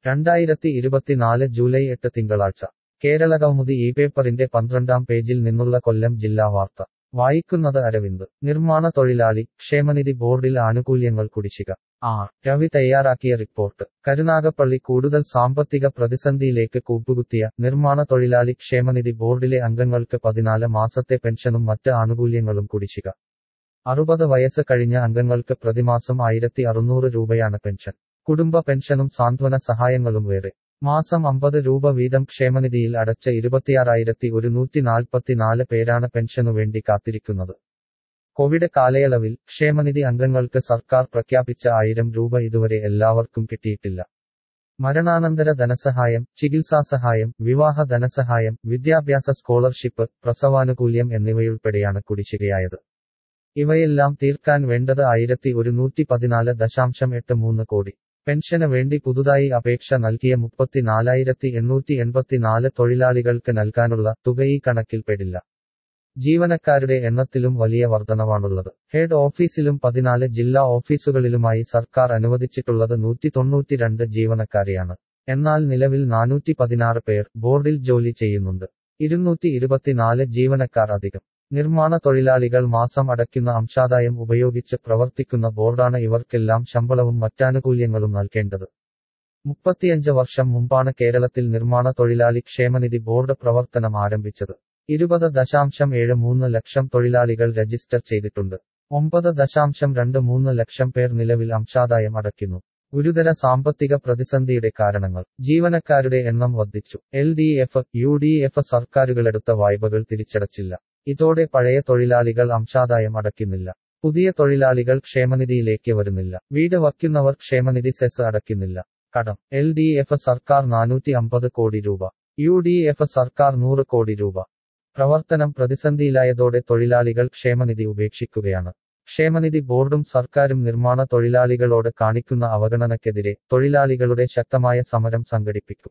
രണ്ടായിരത്തി ഇരുപത്തിനാല് ജൂലൈ എട്ട് തിങ്കളാഴ്ച കേരളകൗമുദി ഈ പേപ്പറിന്റെ പന്ത്രണ്ടാം പേജിൽ നിന്നുള്ള കൊല്ലം ജില്ലാ വാർത്ത വായിക്കുന്നത് അരവിന്ദ് നിർമ്മാണ തൊഴിലാളി ക്ഷേമനിധി ബോർഡിൽ ആനുകൂല്യങ്ങൾ കുടിശ്ശിക ആർ രവി തയ്യാറാക്കിയ റിപ്പോർട്ട് കരുനാഗപ്പള്ളി കൂടുതൽ സാമ്പത്തിക പ്രതിസന്ധിയിലേക്ക് കൂപ്പുകുത്തിയ നിർമ്മാണ തൊഴിലാളി ക്ഷേമനിധി ബോർഡിലെ അംഗങ്ങൾക്ക് പതിനാല് മാസത്തെ പെൻഷനും മറ്റ് ആനുകൂല്യങ്ങളും കുടിശ്ശിക അറുപത് വയസ്സ് കഴിഞ്ഞ അംഗങ്ങൾക്ക് പ്രതിമാസം ആയിരത്തി അറുന്നൂറ് രൂപയാണ് പെൻഷൻ കുടുംബ പെൻഷനും സാന്ത്വന സഹായങ്ങളും വേറെ മാസം അമ്പത് രൂപ വീതം ക്ഷേമനിധിയിൽ അടച്ച ഇരുപത്തിയാറായിരത്തി ഒരുന്നൂറ്റി നാൽപ്പത്തിനാല് പേരാണ് പെൻഷനു വേണ്ടി കാത്തിരിക്കുന്നത് കോവിഡ് കാലയളവിൽ ക്ഷേമനിധി അംഗങ്ങൾക്ക് സർക്കാർ പ്രഖ്യാപിച്ച ആയിരം രൂപ ഇതുവരെ എല്ലാവർക്കും കിട്ടിയിട്ടില്ല മരണാനന്തര ധനസഹായം ചികിത്സാസഹായം വിവാഹ ധനസഹായം വിദ്യാഭ്യാസ സ്കോളർഷിപ്പ് പ്രസവാനുകൂല്യം എന്നിവയുൾപ്പെടെയാണ് കുടിശ്ശികയായത് ഇവയെല്ലാം തീർക്കാൻ വേണ്ടത് ആയിരത്തി ഒരുന്നൂറ്റി പതിനാല് ദശാംശം എട്ട് മൂന്ന് കോടി പെൻഷന് വേണ്ടി പുതുതായി അപേക്ഷ നൽകിയ മുപ്പത്തിനാലായിരത്തി എണ്ണൂറ്റി എൺപത്തിനാല് തൊഴിലാളികൾക്ക് നൽകാനുള്ള തുക ഈ കണക്കിൽപ്പെടില്ല ജീവനക്കാരുടെ എണ്ണത്തിലും വലിയ വർധനവാണുള്ളത് ഹെഡ് ഓഫീസിലും പതിനാല് ജില്ലാ ഓഫീസുകളിലുമായി സർക്കാർ അനുവദിച്ചിട്ടുള്ളത് നൂറ്റി തൊണ്ണൂറ്റിരണ്ട് ജീവനക്കാരെയാണ് എന്നാൽ നിലവിൽ നാനൂറ്റി പതിനാറ് പേർ ബോർഡിൽ ജോലി ചെയ്യുന്നുണ്ട് ഇരുന്നൂറ്റി ഇരുപത്തിനാല് ജീവനക്കാർ അധികം നിർമ്മാണ തൊഴിലാളികൾ മാസം അടയ്ക്കുന്ന അംശാദായം ഉപയോഗിച്ച് പ്രവർത്തിക്കുന്ന ബോർഡാണ് ഇവർക്കെല്ലാം ശമ്പളവും മറ്റാനുകൂല്യങ്ങളും നൽകേണ്ടത് മുപ്പത്തിയഞ്ച് വർഷം മുമ്പാണ് കേരളത്തിൽ നിർമ്മാണ തൊഴിലാളി ക്ഷേമനിധി ബോർഡ് പ്രവർത്തനം ആരംഭിച്ചത് ഇരുപത് ദശാംശം ഏഴ് മൂന്ന് ലക്ഷം തൊഴിലാളികൾ രജിസ്റ്റർ ചെയ്തിട്ടുണ്ട് ഒമ്പത് ദശാംശം രണ്ട് മൂന്ന് ലക്ഷം പേർ നിലവിൽ അംശാദായം അടയ്ക്കുന്നു ഗുരുതര സാമ്പത്തിക പ്രതിസന്ധിയുടെ കാരണങ്ങൾ ജീവനക്കാരുടെ എണ്ണം വർദ്ധിച്ചു L D F U D F സർക്കാരുകളെടുത്ത വായ്പകൾ തിരിച്ചടച്ചില്ല ഇതോടെ പഴയ തൊഴിലാളികൾ അംശാദായം അടയ്ക്കുന്നില്ല പുതിയ തൊഴിലാളികൾ ക്ഷേമനിധിയിലേക്ക് വരുന്നില്ല വീട് വയ്ക്കുന്നവർ ക്ഷേമനിധി സെസ് അടയ്ക്കുന്നില്ല കടം എൽ ഡി എഫ് സർക്കാർ നാനൂറ്റി അമ്പത് കോടി രൂപ യു ഡി എഫ് സർക്കാർ നൂറ് കോടി രൂപ പ്രവർത്തനം പ്രതിസന്ധിയിലായതോടെ തൊഴിലാളികൾ ക്ഷേമനിധി ഉപേക്ഷിക്കുകയാണ് ക്ഷേമനിധി ബോർഡും സർക്കാരും നിർമ്മാണ തൊഴിലാളികളോട് കാണിക്കുന്ന അവഗണനയ്ക്കെതിരെ തൊഴിലാളികളുടെ ശക്തമായ സമരം സംഘടിപ്പിക്കും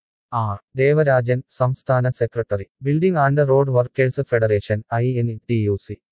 ആർ ദേവരാജൻ സംസ്ഥാന secretary building and road workers federation I N T U C